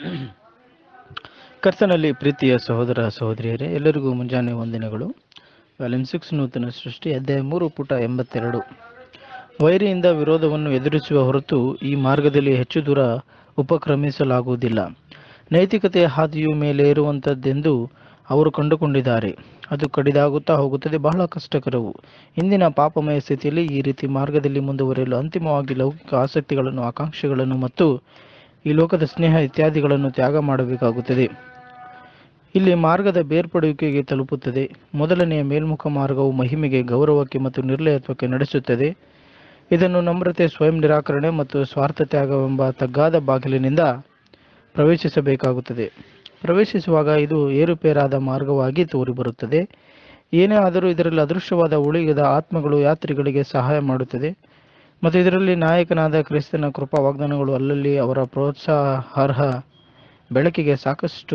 ಕರ್ತನಲ್ಲಿ ಪ್ರೀತಿಯ ಸಹೋದರ ಸಹೋದರಿಯರೇ ಎಲ್ಲರಿಗೂ ಮುಂಜಾನೆ ವಂದನೆಗಳು ವ್ಯಾಲ್ಯೂಮ್ ಸಿಕ್ಸ್ ನೂತನ ಸೃಷ್ಟಿ ಅಧ್ಯಾಯ ಮೂರು ಪುಟ ಎಂಬತ್ತೆರಡು ವೈರಿಯಿಂದ ವಿರೋಧವನ್ನು ಎದುರಿಸುವ ಹೊರತು ಈ ಮಾರ್ಗದಲ್ಲಿ ಹೆಚ್ಚು ದೂರ ಉಪಕ್ರಮಿಸಲಾಗುವುದಿಲ್ಲ ನೈತಿಕತೆಯ ಹಾದಿಯು ಮೇಲೆ ಇರುವಂಥದ್ದೆಂದು ಅವರು ಕಂಡುಕೊಂಡಿದ್ದಾರೆ ಅದು ಕಡಿದಾಗುತ್ತಾ ಹೋಗುತ್ತದೆ ಬಹಳ ಕಷ್ಟಕರವು ಇಂದಿನ ಪಾಪಮಯ ಸ್ಥಿತಿಯಲ್ಲಿ ಈ ರೀತಿ ಮಾರ್ಗದಲ್ಲಿ ಮುಂದುವರಿಯಲು ಅಂತಿಮವಾಗಿ ಲೌಕಿಕ ಆಸಕ್ತಿಗಳನ್ನು ಆಕಾಂಕ್ಷೆಗಳನ್ನು ಮತ್ತು ಈ ಲೋಕದ ಸ್ನೇಹ ಇತ್ಯಾದಿಗಳನ್ನು ತ್ಯಾಗ ಮಾಡಬೇಕಾಗುತ್ತದೆ ಇಲ್ಲಿ ಮಾರ್ಗದ ಬೇರ್ಪಡುವಿಕೆಗೆ ತಲುಪುತ್ತದೆ ಮೊದಲನೆಯ ಮೇಲ್ಮುಖ ಮಾರ್ಗವು ಮಹಿಮೆಗೆ ಗೌರವಕ್ಕೆ ಮತ್ತು ನಿರ್ಲಯತ್ವಕ್ಕೆ ನಡೆಸುತ್ತದೆ ಇದನ್ನು ನಮ್ರತೆ ಸ್ವಯಂ ನಿರಾಕರಣೆ ಮತ್ತು ಸ್ವಾರ್ಥ ತ್ಯಾಗವೆಂಬ ತಗ್ಗಾದ ಬಾಗಿಲಿನಿಂದ ಪ್ರವೇಶಿಸಬೇಕಾಗುತ್ತದೆ ಪ್ರವೇಶಿಸುವಾಗ ಇದು ಏರುಪೇರಾದ ಮಾರ್ಗವಾಗಿ ತೋರಿಬರುತ್ತದೆ ಏನೇ ಆದರೂ ಇದರಲ್ಲಿ ಅದೃಶ್ಯವಾದ ಉಳಿಗದ ಆತ್ಮಗಳು ಯಾತ್ರಿಗಳಿಗೆ ಸಹಾಯ ಮಾಡುತ್ತದೆ ಮತ್ತು ಇದರಲ್ಲಿ ನಾಯಕನಾದ ಕ್ರಿಸ್ತನ ಕೃಪಾ ವಾಗ್ದಾನಗಳು ಅಲ್ಲಲ್ಲಿ ಅವರ ಪ್ರೋತ್ಸಾಹಾರ್ಹ ಬೆಳಕಿಗೆ ಸಾಕಷ್ಟು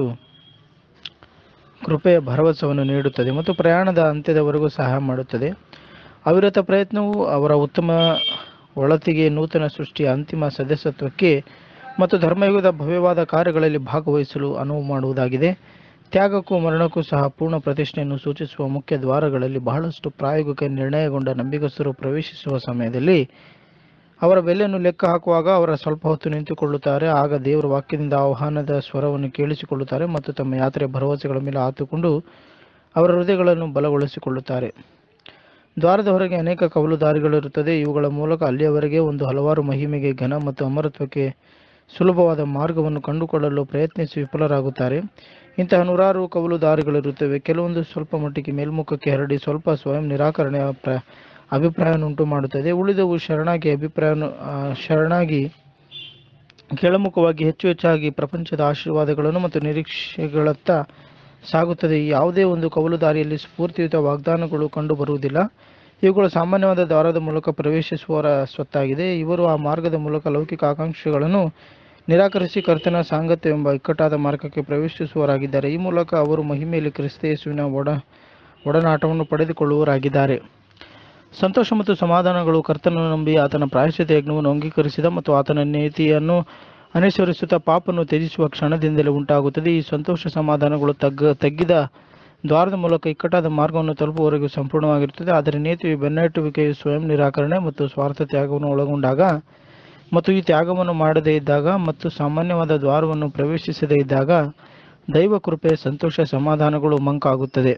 ಕೃಪೆಯ ಭರವಸೆಯನ್ನು ನೀಡುತ್ತದೆ ಮತ್ತು ಪ್ರಯಾಣದ ಅಂತ್ಯದವರೆಗೂ ಸಹಾಯ ಮಾಡುತ್ತದೆ ಅವಿರತ ಪ್ರಯತ್ನವು ಅವರ ಉತ್ತಮ ಒಳತಿಗೆ ನೂತನ ಸೃಷ್ಟಿಯ ಅಂತಿಮ ಸದಸ್ಯತ್ವಕ್ಕೆ ಮತ್ತು ಧರ್ಮಯುಗದ ಭವ್ಯವಾದ ಕಾರ್ಯಗಳಲ್ಲಿ ಭಾಗವಹಿಸಲು ಅನುವು ಮಾಡುವುದಾಗಿದೆ ತ್ಯಾಗಕ್ಕೂ ಮರಣಕ್ಕೂ ಸಹ ಪೂರ್ಣ ಪ್ರತಿಷ್ಠೆಯನ್ನು ಸೂಚಿಸುವ ಮುಖ್ಯ ದ್ವಾರಗಳಲ್ಲಿ ಬಹಳಷ್ಟು ಪ್ರಾಯೋಗಿಕ ನಿರ್ಣಯಗೊಂಡ ನಂಬಿಗಸ್ತರು ಪ್ರವೇಶಿಸುವ ಸಮಯದಲ್ಲಿ ಅವರ ಬೆಲೆಯನ್ನು ಲೆಕ್ಕ ಹಾಕುವಾಗ ಅವರ ಸ್ವಲ್ಪ ಹೊತ್ತು ನಿಂತುಕೊಳ್ಳುತ್ತಾರೆ ಆಗ ದೇವರ ವಾಕ್ಯದಿಂದ ಆಹ್ವಾನದ ಸ್ವರವನ್ನು ಕೇಳಿಸಿಕೊಳ್ಳುತ್ತಾರೆ ಮತ್ತು ತಮ್ಮ ಯಾತ್ರೆಯ ಭರವಸೆಗಳ ಮೇಲೆ ಆತುಕೊಂಡು ಅವರ ಹೃದಯಗಳನ್ನು ಬಲಗೊಳಿಸಿಕೊಳ್ಳುತ್ತಾರೆ ದ್ವಾರದ ಹೊರಗೆ ಅನೇಕ ಕವಲು ದಾರಿಗಳಿರುತ್ತದೆ ಇವುಗಳ ಮೂಲಕ ಅಲ್ಲಿಯವರೆಗೆ ಒಂದು ಹಲವಾರು ಮಹಿಮೆಗೆ ಘನ ಮತ್ತು ಅಮರತ್ವಕ್ಕೆ ಸುಲಭವಾದ ಮಾರ್ಗವನ್ನು ಕಂಡುಕೊಳ್ಳಲು ಪ್ರಯತ್ನಿಸಿ ವಿಫಲರಾಗುತ್ತಾರೆ ಇಂತಹ ನೂರಾರು ಕವಲು ದಾರಿಗಳಿರುತ್ತವೆ ಕೆಲವೊಂದು ಸ್ವಲ್ಪ ಮಟ್ಟಿಗೆ ಮೇಲ್ಮುಖಕ್ಕೆ ಹರಡಿ ಸ್ವಲ್ಪ ಸ್ವಯಂ ನಿರಾಕರಣೆಯ ಪ್ರ ಅಭಿಪ್ರಾಯವನ್ನುಂಟು ಮಾಡುತ್ತದೆ ಉಳಿದವು ಶರಣಾಗಿ ಅಭಿಪ್ರಾಯ ಶರಣಾಗಿ ಕೆಳಮುಖವಾಗಿ ಹೆಚ್ಚು ಹೆಚ್ಚಾಗಿ ಪ್ರಪಂಚದ ಆಶೀರ್ವಾದಗಳನ್ನು ಮತ್ತು ನಿರೀಕ್ಷೆಗಳತ್ತ ಸಾಗುತ್ತದೆ ಯಾವುದೇ ಒಂದು ಕವಲು ದಾರಿಯಲ್ಲಿ ಸ್ಫೂರ್ತಿಯುತ ವಾಗ್ದಾನಗಳು ಕಂಡುಬರುವುದಿಲ್ಲ ಇವುಗಳು ಸಾಮಾನ್ಯವಾದ ದ್ವಾರದ ಮೂಲಕ ಪ್ರವೇಶಿಸುವವರ ಸ್ವತ್ತಾಗಿದೆ ಇವರು ಆ ಮಾರ್ಗದ ಮೂಲಕ ಲೌಕಿಕ ಆಕಾಂಕ್ಷೆಗಳನ್ನು ನಿರಾಕರಿಸಿ ಕರ್ತನ ಸಾಂಗತ್ಯ ಎಂಬ ಇಕ್ಕಟ್ಟಾದ ಮಾರ್ಗಕ್ಕೆ ಪ್ರವೇಶಿಸುವವರಾಗಿದ್ದಾರೆ ಈ ಮೂಲಕ ಅವರು ಮಹಿಮೆಯಲ್ಲಿ ಕ್ರಿಸ್ತ ಯೇಸುವಿನ ಒಡ ಒಡನಾಟವನ್ನು ಪಡೆದುಕೊಳ್ಳುವವರಾಗಿದ್ದಾರೆ ಸಂತೋಷ ಮತ್ತು ಸಮಾಧಾನಗಳು ಕರ್ತನನ್ನು ನಂಬಿ ಆತನ ಪ್ರಾಯಶ್ಚಿತ ಯಜ್ಞವನ್ನು ಅಂಗೀಕರಿಸಿದ ಮತ್ತು ಆತನ ನೀತಿಯನ್ನು ಅನುಸರಿಸುತ್ತಾ ಪಾಪನ್ನು ತ್ಯಜಿಸುವ ಕ್ಷಣದಿಂದಲೇ ಉಂಟಾಗುತ್ತದೆ ಈ ಸಂತೋಷ ಸಮಾಧಾನಗಳು ತಗ್ಗ ತಗ್ಗಿದ ದ್ವಾರದ ಮೂಲಕ ಇಕ್ಕಟ್ಟಾದ ಮಾರ್ಗವನ್ನು ತಲುಪುವವರೆಗೂ ಸಂಪೂರ್ಣವಾಗಿರುತ್ತದೆ ಆದರೆ ನೀತಿಯು ಬೆನ್ನಟ್ಟುವಿಕೆಯು ಸ್ವಯಂ ನಿರಾಕರಣೆ ಮತ್ತು ಸ್ವಾರ್ಥ ತ್ಯಾಗವನ್ನು ಒಳಗೊಂಡಾಗ ಮತ್ತು ಈ ತ್ಯಾಗವನ್ನು ಮಾಡದೇ ಇದ್ದಾಗ ಮತ್ತು ಸಾಮಾನ್ಯವಾದ ದ್ವಾರವನ್ನು ಪ್ರವೇಶಿಸದೇ ಇದ್ದಾಗ ದೈವ ಕೃಪೆ ಸಂತೋಷ ಸಮಾಧಾನಗಳು ಮಂಕಾಗುತ್ತದೆ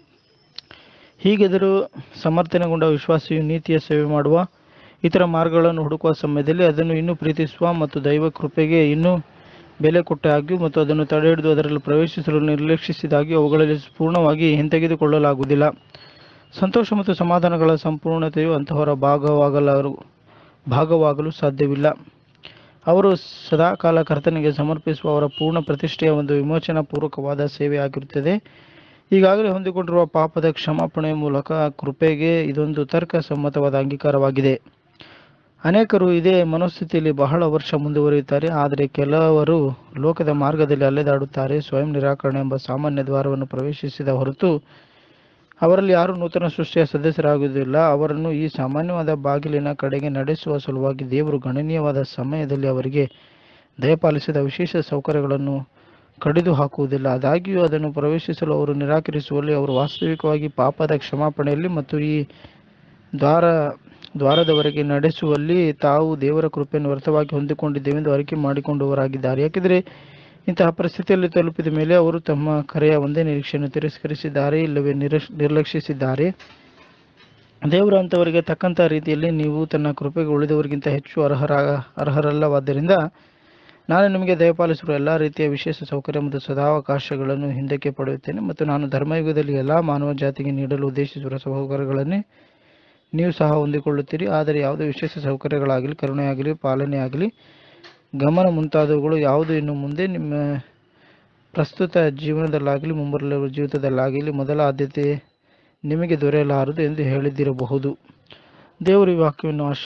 ಹೀಗೆದರು ಸಮರ್ಥನೆಗೊಂಡ ವಿಶ್ವಾಸಿಯು ನೀತಿಯ ಸೇವೆ ಮಾಡುವ ಇತರ ಮಾರ್ಗಗಳನ್ನು ಹುಡುಕುವ ಸಮಯದಲ್ಲಿ ಅದನ್ನು ಇನ್ನೂ ಪ್ರೀತಿಸುವ ಮತ್ತು ದೈವ ಕೃಪೆಗೆ ಇನ್ನೂ ಬೆಲೆ ಕೊಟ್ಟಾಗ್ಯೂ ಮತ್ತು ಅದನ್ನು ತಡೆಹಿಡಿದು ಅದರಲ್ಲಿ ಪ್ರವೇಶಿಸಲು ನಿರ್ಲಕ್ಷಿಸಿದಾಗ್ಯೂ ಅವುಗಳಲ್ಲಿ ಪೂರ್ಣವಾಗಿ ಹಿಂತೆಗೆದುಕೊಳ್ಳಲಾಗುವುದಿಲ್ಲ ಸಂತೋಷ ಮತ್ತು ಸಮಾಧಾನಗಳ ಸಂಪೂರ್ಣತೆಯು ಅಂತಹವರ ಭಾಗವಾಗಲಾರು ಭಾಗವಾಗಲು ಸಾಧ್ಯವಿಲ್ಲ ಅವರು ಸದಾಕಾಲ ಕರ್ತನಿಗೆ ಸಮರ್ಪಿಸುವ ಅವರ ಪೂರ್ಣ ಪ್ರತಿಷ್ಠೆಯ ಒಂದು ವಿಮೋಚನಾ ಪೂರ್ವಕವಾದ ಸೇವೆಯಾಗಿರುತ್ತದೆ ಈಗಾಗಲೇ ಹೊಂದಿಕೊಂಡಿರುವ ಪಾಪದ ಕ್ಷಮಾಪಣೆಯ ಮೂಲಕ ಕೃಪೆಗೆ ಇದೊಂದು ತರ್ಕ ಸಮ್ಮತವಾದ ಅಂಗೀಕಾರವಾಗಿದೆ ಅನೇಕರು ಇದೇ ಮನೋಸ್ಥಿತಿಯಲ್ಲಿ ಬಹಳ ವರ್ಷ ಮುಂದುವರಿಯುತ್ತಾರೆ ಆದರೆ ಕೆಲವರು ಲೋಕದ ಮಾರ್ಗದಲ್ಲಿ ಅಲೆದಾಡುತ್ತಾರೆ ಸ್ವಯಂ ನಿರಾಕರಣೆ ಎಂಬ ಸಾಮಾನ್ಯ ದ್ವಾರವನ್ನು ಪ್ರವೇಶಿಸಿದ ಹೊರತು ಅವರಲ್ಲಿ ಯಾರು ನೂತನ ಸೃಷ್ಟಿಯ ಸದಸ್ಯರಾಗುವುದಿಲ್ಲ ಅವರನ್ನು ಈ ಸಾಮಾನ್ಯವಾದ ಬಾಗಿಲಿನ ಕಡೆಗೆ ನಡೆಸುವ ಸಲುವಾಗಿ ದೇವರು ಗಣನೀಯವಾದ ಸಮಯದಲ್ಲಿ ಅವರಿಗೆ ದಯಪಾಲಿಸಿದ ವಿಶೇಷ ಸೌಕರ್ಯಗಳನ್ನು ಕಡಿದು ಹಾಕುವುದಿಲ್ಲ ಆದಾಗ್ಯೂ ಅದನ್ನು ಪ್ರವೇಶಿಸಲು ಅವರು ನಿರಾಕರಿಸುವಲ್ಲಿ ಅವರು ವಾಸ್ತವಿಕವಾಗಿ ಪಾಪದ ಕ್ಷಮಾಪಣೆಯಲ್ಲಿ ಮತ್ತು ಈ ದ್ವಾರ ದ್ವಾರದವರೆಗೆ ನಡೆಸುವಲ್ಲಿ ತಾವು ದೇವರ ಕೃಪೆಯನ್ನು ವ್ಯರ್ಥವಾಗಿ ಹೊಂದಿಕೊಂಡಿದ್ದೇವೆಂದು ಅರಿಕೆ ಮಾಡಿಕೊಂಡವರಾಗಿದ್ದಾರೆ ಯಾಕೆಂದರೆ ಇಂತಹ ಪರಿಸ್ಥಿತಿಯಲ್ಲಿ ತಲುಪಿದ ಮೇಲೆ ಅವರು ತಮ್ಮ ಕರೆಯ ಒಂದೇ ನಿರೀಕ್ಷೆಯನ್ನು ತಿರಸ್ಕರಿಸಿದ್ದಾರೆ ಇಲ್ಲವೇ ನಿರಶ್ ನಿರ್ಲಕ್ಷಿಸಿದ್ದಾರೆ ದೇವರು ಅಂಥವರಿಗೆ ತಕ್ಕಂಥ ರೀತಿಯಲ್ಲಿ ನೀವು ತನ್ನ ಕೃಪೆಗೆ ಉಳಿದವರಿಗಿಂತ ಹೆಚ್ಚು ಅರ್ಹರ ಅರ್ಹರಲ್ಲವಾದ್ದರಿಂದ ನಾನು ನಿಮಗೆ ದಯಪಾಲಿಸಿರುವ ಎಲ್ಲ ರೀತಿಯ ವಿಶೇಷ ಸೌಕರ್ಯ ಮತ್ತು ಸದಾವಕಾಶಗಳನ್ನು ಹಿಂದಕ್ಕೆ ಪಡೆಯುತ್ತೇನೆ ಮತ್ತು ನಾನು ಧರ್ಮಯುಗದಲ್ಲಿ ಎಲ್ಲ ಮಾನವ ಜಾತಿಗೆ ನೀಡಲು ಉದ್ದೇಶಿಸಿರುವ ಸೌಕರ್ಯಗಳನ್ನೇ ನೀವು ಸಹ ಹೊಂದಿಕೊಳ್ಳುತ್ತೀರಿ ಆದರೆ ಯಾವುದೇ ವಿಶೇಷ ಸೌಕರ್ಯಗಳಾಗಲಿ ಕರುಣೆಯಾಗಲಿ ಪಾಲನೆಯಾಗಲಿ ಗಮನ ಮುಂತಾದವುಗಳು ಯಾವುದು ಇನ್ನು ಮುಂದೆ ನಿಮ್ಮ ಪ್ರಸ್ತುತ ಜೀವನದಲ್ಲಾಗಲಿ ಮುಂಬರಲಿರುವ ಜೀವಿತದಲ್ಲಾಗಲಿ ಮೊದಲ ಆದ್ಯತೆ ನಿಮಗೆ ದೊರೆಯಲಾರದು ಎಂದು ಹೇಳಿದ್ದಿರಬಹುದು ದೇವರು ಈ ವಾಕ್ಯವನ್ನು ಆಶೀರ್ವದಿಸಲಿ.